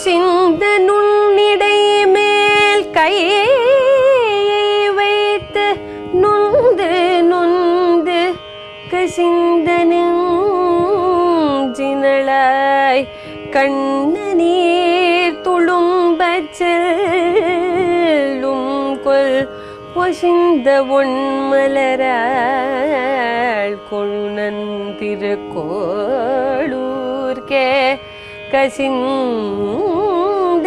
ஒசிந்த நுண்ணிடை மேல் கை வைத்து நொந்து நொந்து கசிந்த நெஞ்சினளாய் கண்ண நீர் துளும்பச் செல்லும் கொல் ஒசிந்த ஒன்மலராள் கொழுநன் திருக்கோளூர்க்கே கசிந்த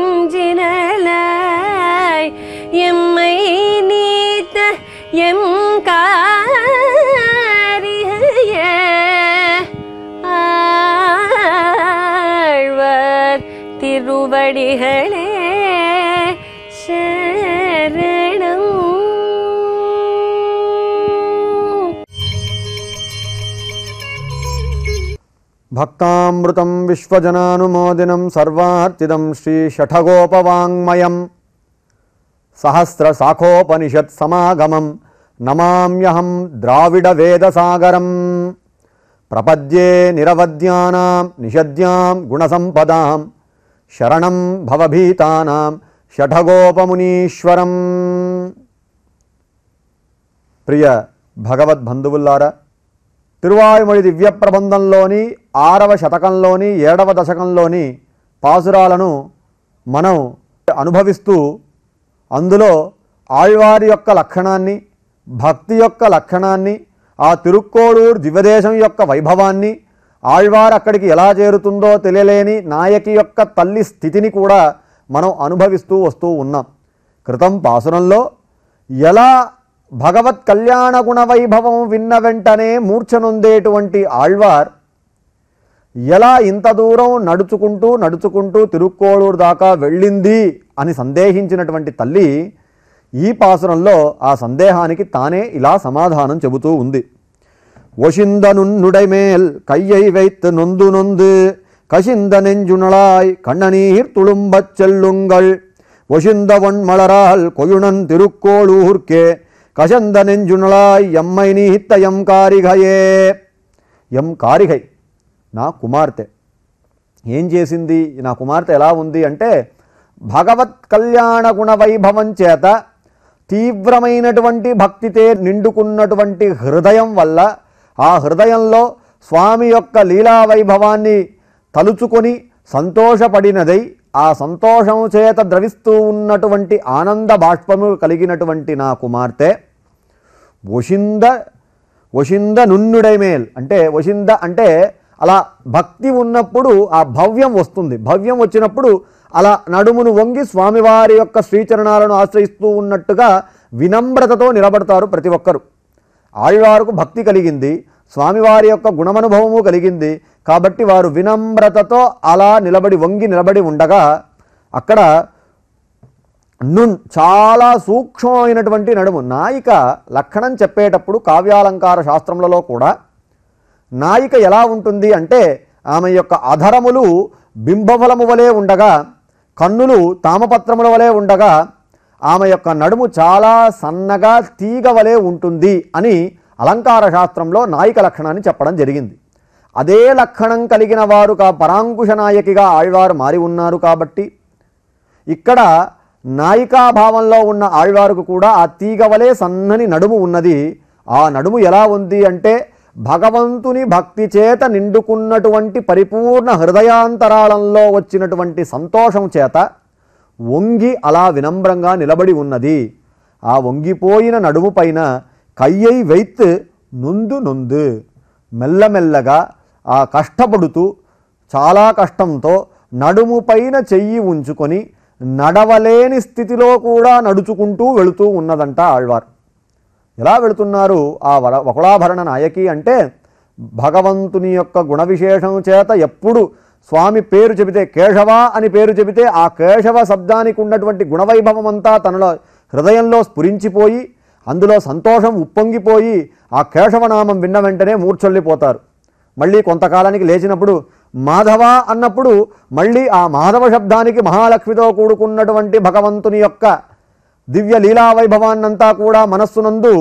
நெஞ்சினலாய் எம்மை நீத்த எம் காரிய ஆழ்வார் திருவடிகளே சரணம் భక్తామృతం విశ్వజనానుమోదినం సర్వార్తిదం శ్రీషఠగోపవాङ्మయం సహస్రశాఖోపనిషత్ సమాగమం నమామ్యహం ద్రావిడవేదసాగరం ప్రపద్యే నిరవద్యానాం నిషద్యాం గుణసంపదాం శరణం భవభీతానాం షఠగోపమునీశ్వరం ప్రియ భగవద్బంధువుల్లారా తిరువాయుమొഴി దివ్య ప్రబంధంలోని ఆరవ శతకంలోని ఏడవ దశకంలోని పాసురాలను మనం అనుభవిస్తూ అందులో ఆళ్వారి యొక్క లక్షణాన్ని భక్తి యొక్క లక్షణాన్ని ఆ తిరుక్కోడూరు దివ్యదేశం యొక్క వైభవాన్ని ఆళ్వార్ అక్కడికి ఎలా చేరుతుందో తెలియలేని నాయకి యొక్క తల్లి స్థితిని కూడా మనం అనుభవిస్తూ వస్తూ ఉన్నాం క్రితం పాసురంలో ఎలా భగవత్ కళ్యాణ గుణ వైభవం విన్న వెంటనే మూర్ఛనొందేటువంటి ఆళ్వార్ ఎలా ఇంత దూరం నడుచుకుంటూ నడుచుకుంటూ తిరుక్కోడూరు దాకా వెళ్ళింది అని సందేహించినటువంటి తల్లి ఈ పాసురంలో ఆ సందేహానికి తానే ఇలా సమాధానం చెబుతూ ఉంది ஒசிந்த நுண்ணுடைமேல் கையை வைத்து நொந்து நொந்து கசிந்த நெஞ்சுணலாய் கண்ணநீர் துளும்பச் செல்லுங்கள் ஒசிந்த மலரால் கொயுணன் திருக்கோளூர்க்கே கசந்த நெஞ்சுணலாய் எம்மை நீத்த எம் காரிகையே ఎం కారిగై నా కుమార్తె ఏం చేసింది నా కుమార్తె ఎలా ఉంది అంటే భగవత్ కళ్యాణ గుణ వైభవం చేత తీవ్రమైనటువంటి భక్తితే నిండుకున్నటువంటి హృదయం వల్ల ఆ హృదయంలో స్వామి యొక్క లీలా వైభవాన్ని తలుచుకొని సంతోషపడినదై ఆ సంతోషం చేత ద్రవిస్తూ ఉన్నటువంటి ఆనంద బాష్పము కలిగినటువంటి నా కుమార్తె వశింద వశింద నున్నుడైమేల్ అంటే వశింద అంటే అలా భక్తి ఉన్నప్పుడు ఆ భవ్యం వస్తుంది భవ్యం వచ్చినప్పుడు అలా నడుమును వంగి స్వామివారి యొక్క శ్రీచరణాలను ఆశ్రయిస్తూ ఉన్నట్టుగా వినమ్రతతో నిలబడతారు ప్రతి ఒక్కరు ఆళ్వారుకు భక్తి కలిగింది స్వామివారి యొక్క గుణమనుభవము కలిగింది కాబట్టి వారు వినమ్రతతో అలా నిలబడి వంగి నిలబడి ఉండగా అక్కడ నున్ చాలా సూక్ష్మమైనటువంటి నడుము నాయిక లక్షణం చెప్పేటప్పుడు కావ్యాలంకార శాస్త్రములలో కూడా నాయిక ఎలా ఉంటుంది అంటే ఆమె యొక్క అధరములు బింబఫలము వలె ఉండగా కన్నులు తామపత్రముల వలె ఉండగా ఆమె యొక్క నడుము చాలా సన్నగా తీగ వలె ఉంటుంది అని అలంకార శాస్త్రంలో నాయిక లక్షణాన్ని చెప్పడం జరిగింది అదే లక్షణం కలిగిన వారు కా పరాంకుశ నాయకిగా ఆళ్వారు మారి ఉన్నారు కాబట్టి ఇక్కడ నాయికాభావంలో ఉన్న ఆళ్వారుకు కూడా ఆ తీగ వలె సన్నని నడుము ఉన్నది ఆ నడుము ఎలా ఉంది అంటే భగవంతుని భక్తి చేత నిండుకున్నటువంటి పరిపూర్ణ హృదయాంతరాళంలో వచ్చినటువంటి సంతోషం చేత వంగి అలా వినమ్రంగా నిలబడి ఉన్నది ఆ వంగిపోయిన నడుము పైన కయ్యై వైత్ నొందు నొందు మెల్లమెల్లగా ఆ కష్టపడుతూ చాలా కష్టంతో నడుము పైన చెయ్యి ఉంచుకొని నడవలేని స్థితిలో కూడా నడుచుకుంటూ వెళుతూ ఉన్నదంట ఆళ్వార్ ఎలా వెళుతున్నారు ఆ వర వకుళాభరణ నాయకి అంటే భగవంతుని యొక్క గుణ విశేషం చేత ఎప్పుడు స్వామి పేరు చెబితే కేశవ అని పేరు చెబితే ఆ కేశవ శబ్దానికి ఉన్నటువంటి గుణవైభవం అంతా తనలో హృదయంలో స్ఫురించిపోయి అందులో సంతోషం ఉప్పొంగిపోయి ఆ కేశవనామం విన్న వెంటనే మూర్ఛొల్లిపోతారు మళ్ళీ కొంతకాలానికి లేచినప్పుడు మాధవ అన్నప్పుడు మళ్ళీ ఆ మాధవ శబ్దానికి మహాలక్ష్మితో కూడుకున్నటువంటి భగవంతుని యొక్క దివ్య లీలా వైభవాన్నంతా కూడా మనస్సునందు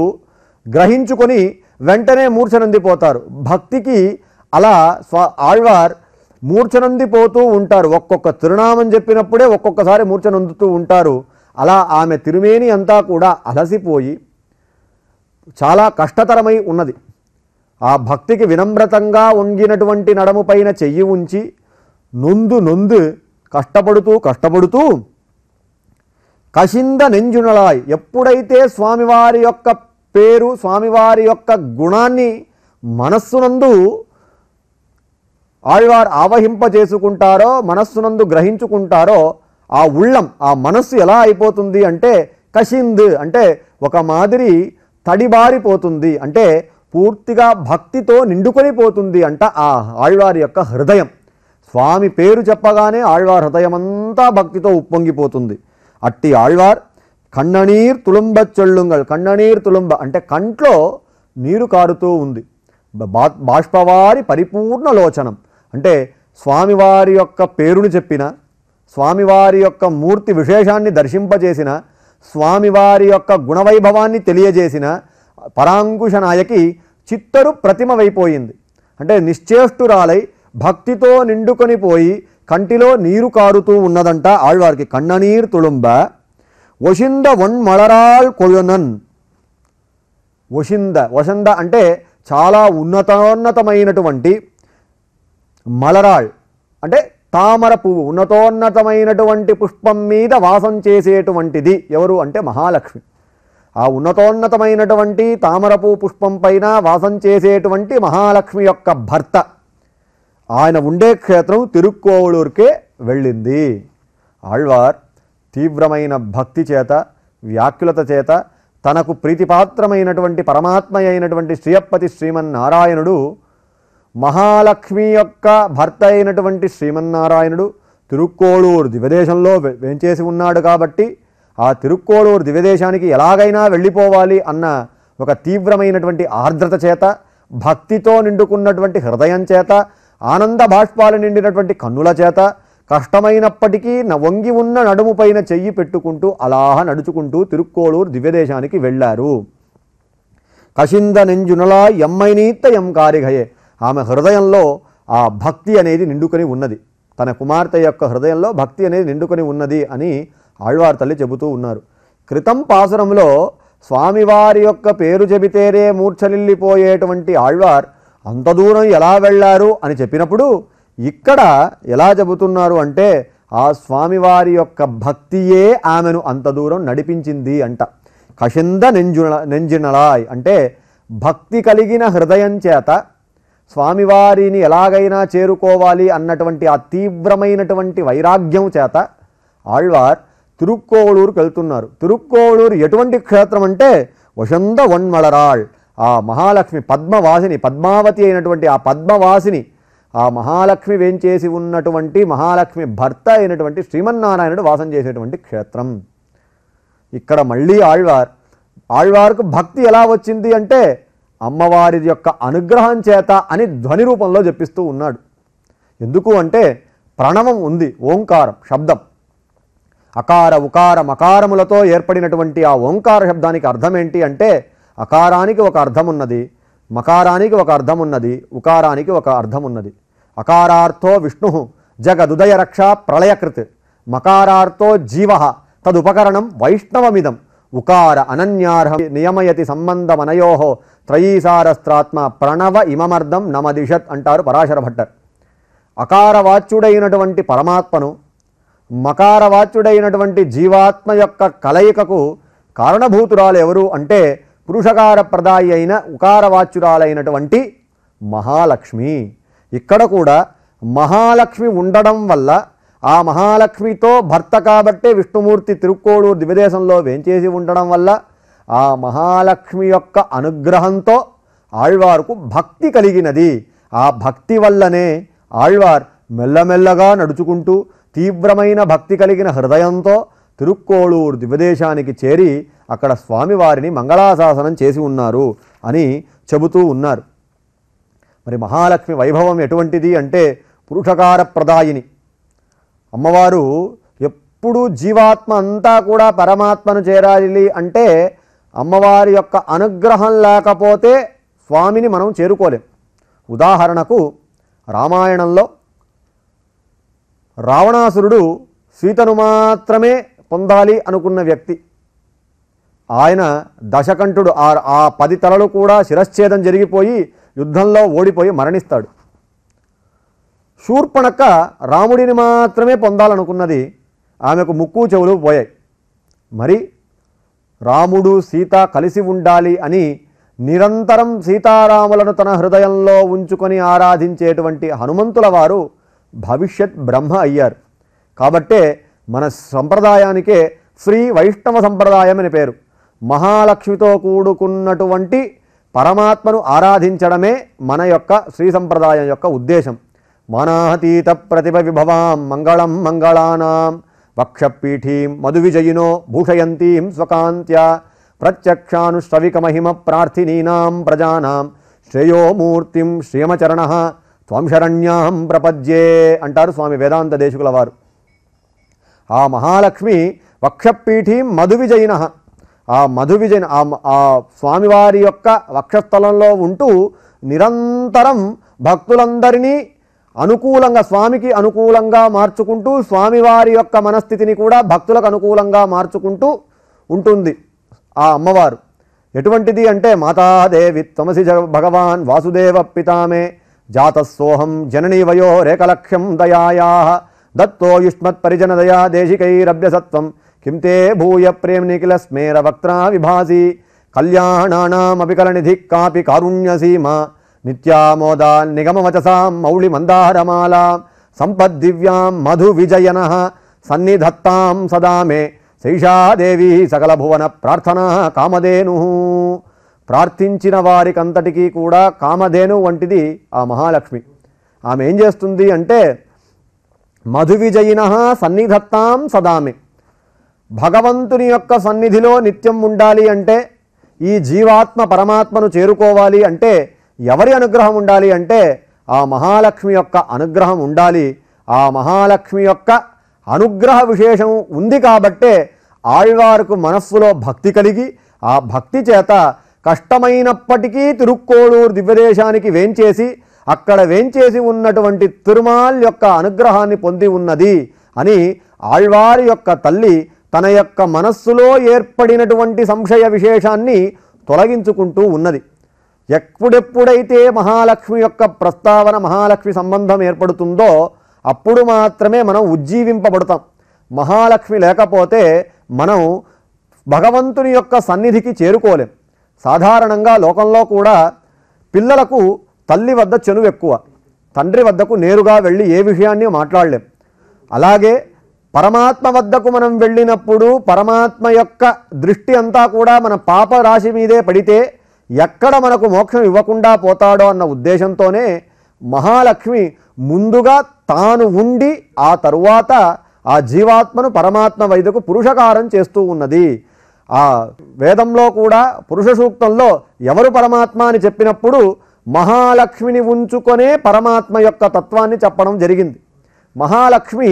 గ్రహించుకొని వెంటనే మూర్ఛనందిపోతారు భక్తికి అలా స్వ ఆళ్వార్ మూర్ఛనందిపోతూ ఉంటారు ఒక్కొక్క తిరునామం చెప్పినప్పుడే ఒక్కొక్కసారి మూర్ఛనందుతూ ఉంటారు అలా ఆమె తిరుమేని అంతా కూడా అలసిపోయి చాలా కష్టతరమై ఉన్నది ఆ భక్తికి వినమ్రతంగా వంగినటువంటి నడము పైన చెయ్యి ఉంచి నొందు నొందు కష్టపడుతూ కష్టపడుతూ కషింద నెంజునలాయ్ ఎప్పుడైతే స్వామివారి యొక్క పేరు స్వామివారి యొక్క గుణాన్ని మనస్సునందు ఆళ్వార్ ఆవహింప చేసుకుంటారో మనస్సునందు గ్రహించుకుంటారో ఆ ఉళ్ళం ఆ మనస్సు ఎలా అయిపోతుంది అంటే కషింద్ అంటే ఒక మాదిరి తడిబారిపోతుంది అంటే పూర్తిగా భక్తితో నిండుకొని పోతుంది అంట ఆ ఆళ్వారి యొక్క హృదయం స్వామి పేరు చెప్పగానే ఆళ్వార్ హృదయమంతా భక్తితో ఉప్పొంగిపోతుంది అట్టి ఆళ్వార్ కన్ననీర్ తులుంబ చెల్లుంగల్ కన్ననీర్ తులుంబ అంటే కంట్లో నీరు కారుతూ ఉంది బా- బాష్పవారి పరిపూర్ణ లోచనం అంటే స్వామివారి యొక్క పేరుని చెప్పిన స్వామివారి యొక్క మూర్తి విశేషాన్ని దర్శింపజేసిన స్వామివారి యొక్క గుణవైభవాన్ని తెలియజేసిన పరాంకుశ నాయకి చిత్తరు ప్రతిమవైపోయింది అంటే నిశ్చేష్టురాలై భక్తితో నిండుకొని పోయి కంటిలో నీరు కారుతూ ఉన్నదంట ఆళ్వారికి కన్ననీర్ తుళుంబ ఒషింద వన్మళరాల్ కొழுనన్ వశింద వసంద అంటే చాలా ఉన్నతోన్నతమైనటువంటి మలరాళ్ అంటే తామర పువ్వు ఉన్నతోన్నతమైనటువంటి పుష్పం మీద వాసం చేసేటువంటిది ఎవరు అంటే మహాలక్ష్మి ఆ ఉన్నతోన్నతమైనటువంటి తామరపు పుష్పం పైన వాసం చేసేటువంటి మహాలక్ష్మి యొక్క భర్త ఆయన ఉండే క్షేత్రం తిరుక్కోవళూరుకే వెళ్ళింది ఆళ్వార్ తీవ్రమైన భక్తి చేత వ్యాకులత చేత తనకు ప్రీతిపాత్రమైనటువంటి పరమాత్మ అయినటువంటి శ్రీయప్పతి శ్రీమన్నారాయణుడు మహాలక్ష్మి యొక్క భర్త అయినటువంటి శ్రీమన్నారాయణుడు తిరుక్కోళూరు దివ్యదేశంలో వె- వేంచేసి ఉన్నాడు కాబట్టి ఆ తిరుక్కోళూరు దివ్యదేశానికి ఎలాగైనా వెళ్ళిపోవాలి అన్న ఒక తీవ్రమైనటువంటి ఆర్ద్రత చేత భక్తితో నిండుకున్నటువంటి హృదయం చేత ఆనంద బాష్పాలు నిండినటువంటి కన్నుల చేత కష్టమైనప్పటికీ న- వంగి ఉన్న నడుము పైన చెయ్యి పెట్టుకుంటూ అలా నడుచుకుంటూ తిరుక్కోళూరు దివ్యదేశానికి వెళ్ళారు కషింద నెంజునలా ఎమ్మైనీత ఎం కారిఘయే ఆమె హృదయంలో ఆ భక్తి అనేది నిండుకొని ఉన్నది తన కుమార్తె యొక్క హృదయంలో భక్తి అనేది నిండుకొని ఉన్నది అని ఆళ్వార్ తల్లి చెబుతూ ఉన్నారు క్రితం పాసురంలో స్వామివారి యొక్క పేరు చెబితేనే మూర్ఛలిల్లిపోయేటువంటి ఆళ్వార్ అంత దూరం ఎలా వెళ్ళారు అని చెప్పినప్పుడు ఇక్కడ ఎలా చెబుతున్నారు అంటే ఆ స్వామివారి యొక్క భక్తియే ఆమెను అంత దూరం నడిపించింది అంట కషింద నెంజున నెంజినలాయ్ అంటే భక్తి కలిగిన హృదయం చేత స్వామివారిని ఎలాగైనా చేరుకోవాలి అన్నటువంటి ఆ తీవ్రమైనటువంటి వైరాగ్యం చేత ఆళ్వార్ తిరుక్కోవళూరుకి వెళ్తున్నారు తిరుక్కోవళూరు ఎటువంటి క్షేత్రం అంటే వసంత వన్మళరాళ్ ఆ మహాలక్ష్మి పద్మవాసిని పద్మావతి అయినటువంటి ఆ పద్మవాసిని ఆ మహాలక్ష్మి వేంచేసి ఉన్నటువంటి మహాలక్ష్మి భర్త అయినటువంటి శ్రీమన్నారాయణుడు వాసం చేసేటువంటి క్షేత్రం ఇక్కడ మళ్ళీ ఆళ్వార్ ఆళ్వార్కు భక్తి ఎలా వచ్చింది అంటే అమ్మవారి యొక్క అనుగ్రహం చేత అని ధ్వని రూపంలో చెప్పిస్తూ ఉన్నాడు ఎందుకు అంటే ప్రణవం ఉంది ఓంకారం శబ్దం అకార ఉకార మకారములతో ఏర్పడినటువంటి ఆ ఓంకార శబ్దానికి అర్థం ఏంటి అంటే అకారానికి ఒక అర్థం ఉన్నది మకారానికి ఒక అర్థం ఉన్నది ఉకారానికి ఒక అర్థం ఉన్నది అకారార్థో విష్ణు జగదుదయ రక్ష ప్రళయకృత్ మకారార్థో జీవ తదుపకరణం వైష్ణవమిదం ఉకార అనన్యార్హం నియమయతి సంబంధమనయో త్రయీసారస్త్రాత్మ ప్రణవ ఇమమర్థం నమదిషత్ అంటారు పరాశర భట్టర్ అకారవాచ్యుడైనటువంటి పరమాత్మను మకారవాచ్యుడైనటువంటి జీవాత్మ యొక్క కలయికకు కారణభూతురాలు ఎవరు అంటే పురుషకార ప్రదాయి అయిన ఉకారవాచ్యురాలైనటువంటి మహాలక్ష్మి ఇక్కడ కూడా మహాలక్ష్మి ఉండడం వల్ల ఆ మహాలక్ష్మితో భర్త కాబట్టే విష్ణుమూర్తి తిరుక్కోడూరు దివ్యదేశంలో వేంచేసి ఉండడం వల్ల ఆ మహాలక్ష్మి యొక్క అనుగ్రహంతో ఆళ్వార్కు భక్తి కలిగినది ఆ భక్తి వల్లనే ఆళ్వార్ మెల్లమెల్లగా నడుచుకుంటూ తీవ్రమైన భక్తి కలిగిన హృదయంతో తిరుక్కోళూరు దివ్యదేశానికి చేరి అక్కడ స్వామివారిని మంగళాశాసనం చేసి ఉన్నారు అని చెబుతూ ఉన్నారు మరి మహాలక్ష్మి వైభవం ఎటువంటిది అంటే పురుషకార ప్రదాయిని అమ్మవారు ఎప్పుడూ జీవాత్మ అంతా కూడా పరమాత్మను చేరాలి అంటే అమ్మవారి యొక్క అనుగ్రహం లేకపోతే స్వామిని మనం చేరుకోలేం ఉదాహరణకు రామాయణంలో రావణాసురుడు సీతను మాత్రమే పొందాలి అనుకున్న వ్యక్తి ఆయన దశకంఠుడు ఆ ఆ పది తలలు కూడా శిరశ్ఛేదం జరిగిపోయి యుద్ధంలో ఓడిపోయి మరణిస్తాడు శూర్పణక్క రాముడిని మాత్రమే పొందాలనుకున్నది ఆమెకు ముక్కు చెవులు పోయాయి మరి రాముడు సీత కలిసి ఉండాలి అని నిరంతరం సీతారాములను తన హృదయంలో ఉంచుకొని ఆరాధించేటువంటి హనుమంతుల వారు భవిష్యత్ బ్రహ్మ అయ్యారు కాబట్టే మన సంప్రదాయానికే శ్రీ వైష్ణవ సంప్రదాయం అని పేరు మహాలక్ష్మితో కూడుకున్నటువంటి పరమాత్మను ఆరాధించడమే మన యొక్క శ్రీ సంప్రదాయం యొక్క ఉద్దేశం మానాతీత ప్రతిభ విభవాం మంగళం మంగళానాం వక్షపీఠీం మధువిజయినో భూషయంతీం స్వకాంత్య ప్రత్యక్షానుశ్రవికమహిమ ప్రార్థినీనాం ప్రజానాం శ్రేయోమూర్తిం శ్రీయమచరణ త్వం శరణ్యాం ప్రపద్యే అంటారు స్వామి వేదాంత దేశకుల వారు ఆ మహాలక్ష్మి వక్షపీఠీం మధువిజయిన ఆ మధువిజయన ఆ ఆ స్వామివారి యొక్క వక్షస్థలంలో ఉంటూ నిరంతరం భక్తులందరినీ అనుకూలంగా స్వామికి అనుకూలంగా మార్చుకుంటూ స్వామివారి యొక్క మనస్థితిని కూడా భక్తులకు అనుకూలంగా మార్చుకుంటూ ఉంటుంది ఆ అమ్మవారు ఎటువంటిది అంటే మాతాదేవి త్వమసి జగ భగవాన్ వాసుదేవ పితామే జాతస్సోహం జననీ వయో రేకలక్ష్యం దయాయా దత్తో యుష్మత్ పరిజన దయా దేశికైరభ్యసత్వం కిం తే భూయ ప్రేమ్ నిఖిల స్మేర వక్త్రా విభాసి కళ్యాణానామపి కాపి కారుణ్యసీమ నిత్యామోదా నిగమవచసాం మౌళి మందారమాలా సంపద్దివ్యాం మధు విజయన సన్నిధత్తాం సదా మే శైషాదేవి సకల భువన ప్రార్థనా కామధేను ప్రార్థించిన వారికంతటికీ కూడా కామధేను వంటిది ఆ మహాలక్ష్మి ఆమె ఏం చేస్తుంది అంటే మధు విజయిన సన్నిధత్తాం సదామే భగవంతుని యొక్క సన్నిధిలో నిత్యం ఉండాలి అంటే ఈ జీవాత్మ పరమాత్మను చేరుకోవాలి అంటే ఎవరి అనుగ్రహం ఉండాలి అంటే ఆ మహాలక్ష్మి యొక్క అనుగ్రహం ఉండాలి ఆ మహాలక్ష్మి యొక్క అనుగ్రహ విశేషం ఉంది కాబట్టే ఆళ్వారుకు మనస్సులో భక్తి కలిగి ఆ భక్తి చేత కష్టమైనప్పటికీ తిరుక్కోడూరు దివ్యదేశానికి వేంచేసి అక్కడ వేంచేసి ఉన్నటువంటి తిరుమాల్ యొక్క అనుగ్రహాన్ని పొంది ఉన్నది అని ఆళ్వారి యొక్క తల్లి తన యొక్క మనస్సులో ఏర్పడినటువంటి సంశయ విశేషాన్ని తొలగించుకుంటూ ఉన్నది ఎప్పుడెప్పుడైతే మహాలక్ష్మి యొక్క ప్రస్తావన మహాలక్ష్మి సంబంధం ఏర్పడుతుందో అప్పుడు మాత్రమే మనం ఉజ్జీవింపబడతాం మహాలక్ష్మి లేకపోతే మనం భగవంతుని యొక్క సన్నిధికి చేరుకోలేం సాధారణంగా లోకంలో కూడా పిల్లలకు తల్లి వద్ద చనువు ఎక్కువ తండ్రి వద్దకు నేరుగా వెళ్ళి ఏ విషయాన్ని మాట్లాడలేం అలాగే పరమాత్మ వద్దకు మనం వెళ్ళినప్పుడు పరమాత్మ యొక్క దృష్టి అంతా కూడా మన పాప రాశి మీదే పడితే ఎక్కడ మనకు మోక్షం ఇవ్వకుండా పోతాడో అన్న ఉద్దేశంతోనే మహాలక్ష్మి ముందుగా తాను ఉండి ఆ తరువాత ఆ జీవాత్మను పరమాత్మ వైద్యకు పురుషకారం చేస్తూ ఉన్నది ఆ వేదంలో కూడా పురుష సూక్తంలో ఎవరు పరమాత్మ అని చెప్పినప్పుడు మహాలక్ష్మిని ఉంచుకొనే పరమాత్మ యొక్క తత్వాన్ని చెప్పడం జరిగింది మహాలక్ష్మి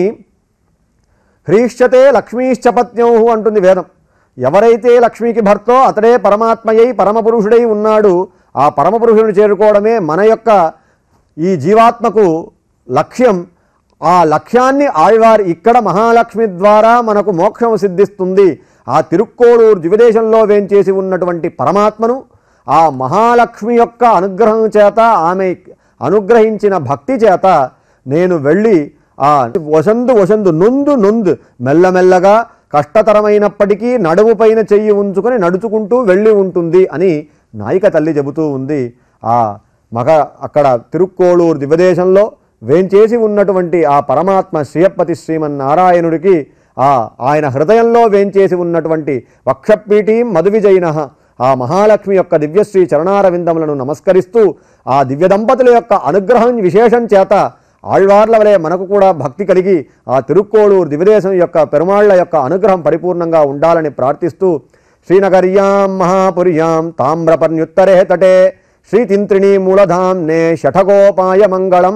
హ్రీష్యతే లక్ష్మీశ్చపత్యౌ అంటుంది వేదం ఎవరైతే లక్ష్మికి భర్తో అతడే పరమాత్మయై పరమపురుషుడై ఉన్నాడు ఆ పరమపురుషుడిని చేరుకోవడమే మన యొక్క ఈ జీవాత్మకు లక్ష్యం ఆ లక్ష్యాన్ని ఆళ్వారు ఇక్కడ మహాలక్ష్మి ద్వారా మనకు మోక్షం సిద్ధిస్తుంది ఆ తిరుక్కోడూరు దివిదేశంలో వేంచేసి ఉన్నటువంటి పరమాత్మను ఆ మహాలక్ష్మి యొక్క అనుగ్రహం చేత ఆమె అనుగ్రహించిన భక్తి చేత నేను వెళ్ళి ఆ వసందు వసందు నొందు నొందు మెల్లమెల్లగా కష్టతరమైనప్పటికీ నడుము పైన చెయ్యి ఉంచుకొని నడుచుకుంటూ వెళ్ళి ఉంటుంది అని నాయిక తల్లి చెబుతూ ఉంది ఆ మగ అక్కడ తిరుక్కోళూరు దివ్యదేశంలో వేంచేసి ఉన్నటువంటి ఆ పరమాత్మ శ్రీయపతి శ్రీమన్నారాయణుడికి ఆ ఆయన హృదయంలో వేంచేసి ఉన్నటువంటి వక్షపీఠీం మధువిజయిన ఆ మహాలక్ష్మి యొక్క దివ్యశ్రీ చరణారవిందములను నమస్కరిస్తూ ఆ దివ్య దంపతుల యొక్క అనుగ్రహం విశేషం చేత ఆళ్వార్ల వలె మనకు కూడా భక్తి కలిగి ఆ తిరుక్కోళూరు దివిదేశం యొక్క పెరుమాళ్ల యొక్క అనుగ్రహం పరిపూర్ణంగా ఉండాలని ప్రార్థిస్తూ శ్రీనగర్యాం మహాపుర్యాం తామ్రపర్ణ్యుత్తరే తటే శ్రీతింత్రిణీ మూలధామ్నే షఠగోపాయ మంగళం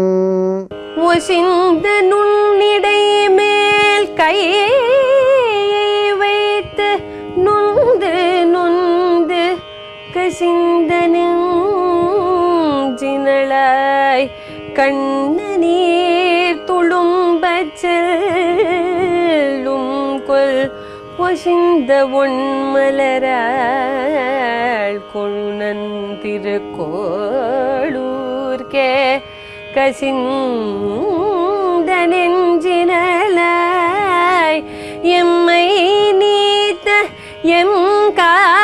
ஒசிந்த நுண்ணிடை மேல் கையை வைத்து நொந்து நொந்து கசிந்த நெஞ்சினளாய் கண்ண நீர் துளும்ப செல்லும் கொல் பொசிந்த ஒன்மலராள் கொழுநன் திருக்கோளூர்க்கே கசிந்த நெஞ்சினலாய் எம்மை நீத்த எம் கா